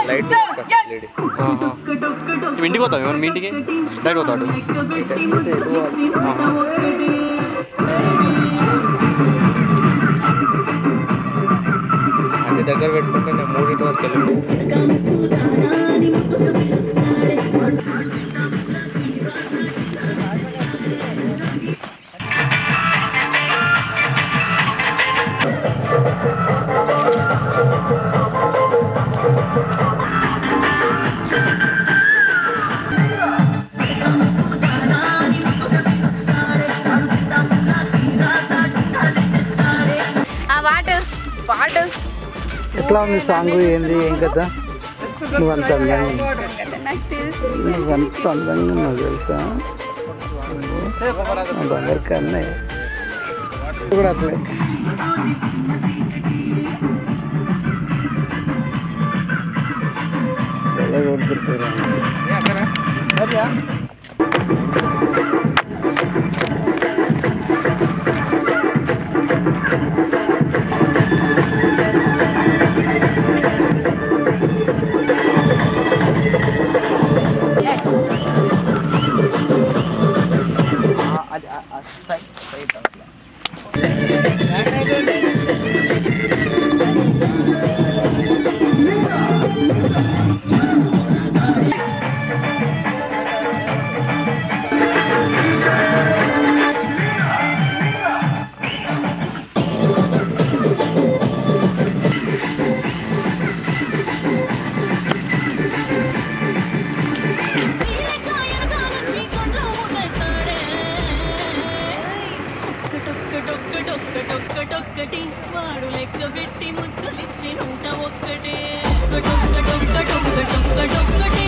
Light lady ఆహా. నువ్వు ఇంటికి పోతావు ఏమన్నా మీ ఇంటికి డైరెక్ట్ పోతాడు అన్ని దగ్గర పెట్టుకుంటే నేను మూడింటి వరకు వెళ్ళి ఆ పాటు పాటు ఎట్లా ఉంది సాంగ్ ఏంది ఏం కదా నువ్వు అంత అందంగా ఉన్నావు. నాకు తెలుసు నువ్వు అంత అందంగా ఉన్నావు తెలుసా నా బంగారు కన్నయ్య కూడా అట్లే ఎలా కొడుతుంటారా వాడు లెక్క పెట్టి ముద్దులిచ్చి నూట ఒక్కటే ఒక్క టొక్క టొక్క టొక్క టొక్క టొక్కటే